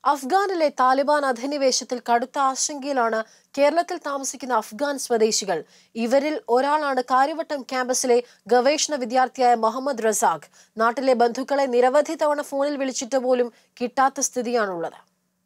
അഫ്ഗാനിലെ താലിബാൻ അധിനിവേശത്തിൽ കടുത്ത ആശങ്കയിലാണ് കേരളത്തിൽ താമസിക്കുന്ന അഫ്ഗാൻ സ്വദേശികൾ ഇവരിൽ ഒരാളാണ് കാര്യവട്ടം ക്യാമ്പസിലെ ഗവേഷണ വിദ്യാർത്ഥിയായ മുഹമ്മദ് റസാഖ് നാട്ടിലെ ബന്ധുക്കളെ നിരവധി തവണ ഫോണിൽ വിളിച്ചിട്ട് പോലും കിട്ടാത്ത സ്ഥിതിയാണുള്ളത്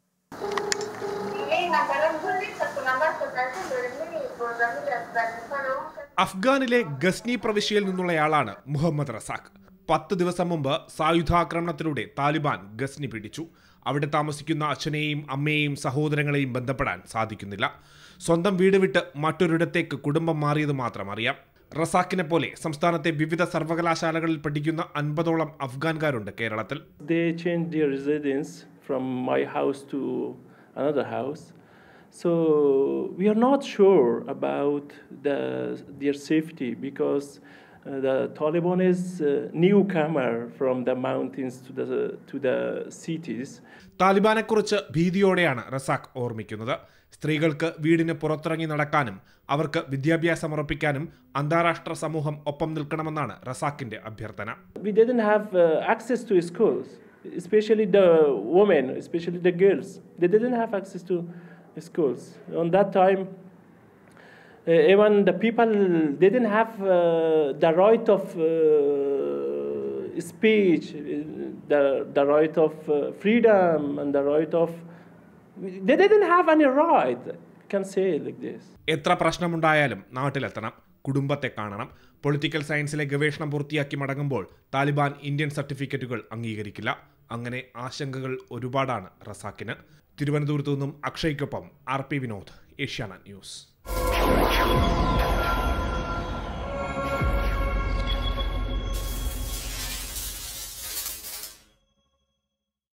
Ini nagalan dulu satu nomor sebenarnya dari ini programnya dan dan sana അഫ്ഗാനിലെ Ghazni പ്രവിശ്യയിൽ നിന്നുള്ളയാളാണ് മുഹമ്മദ് റസാഖ് പത്ത് ദിവസം മുമ്പ് സായുധാക്രമണത്തിലൂടെ താലിബാൻ ഗസ്നി പിടിച്ചു അവിടെ താമസിക്കുന്ന അച്ഛനെയും അമ്മയെയും സഹോദരങ്ങളെയും ബന്ധപ്പെടാൻ സാധിക്കുന്നില്ല സ്വന്തം വീട് വിട്ട് മറ്റൊരിടത്തേക്ക് കുടുംബം മാറിയത് മാത്രം അറിയാം റസാഖിനെ പോലെ സംസ്ഥാനത്തെ വിവിധ സർവകലാശാലകളിൽ പഠിക്കുന്ന അൻപതോളം അഫ്ഗാൻകാരുണ്ട് കേരളത്തിൽ they changed their residence from my house to another house. So we are not sure about the, their safety because uh, the Taliban is a newcomer from the mountains to the, to the cities. താലിബാനെക്കുറിച്ച് ഭീതിയോടെയാണ് Razak ഓർമ്മിക്കുന്നത് സ്ത്രീകൾക്ക് വീടിന് പുറത്തിറങ്ങി നടക്കാനും അവർക്ക് വിദ്യാഭ്യാസം ഉറപ്പിക്കാനും അന്താരാഷ്ട്ര സമൂഹം ഒപ്പം നിൽക്കണമെന്നാണ് റസാഖിന്റെ അഭ്യർത്ഥന We didn't have uh, access to schools, especially the women, especially the girls. They didn't have access to schools. On that time, uh, even the people didn't have uh, the right of uh, speech, uh, the, the right of uh, freedom, and the right of. They didn't have any right. You can say it like this. എത്ര പ്രശ്നമുണ്ടായാലും നാട്ടിലെത്തണം കുടുംബത്തെ കാണണം political സയൻസിലെ ഗവേഷണം പൂർത്തിയാക്കി മടങ്ങുമ്പോൾ Taliban Indian സർട്ടിഫിക്കറ്റുകൾ അംഗീകരിക്കില്ല അങ്ങനെ ആശങ്കകൾ ഒരുപാടാണ് റസാക്കിന് തിരുവനന്തപുരത്തു നിന്നും അക്ഷയ്ക്കൊപ്പം R P Vinod Asianet news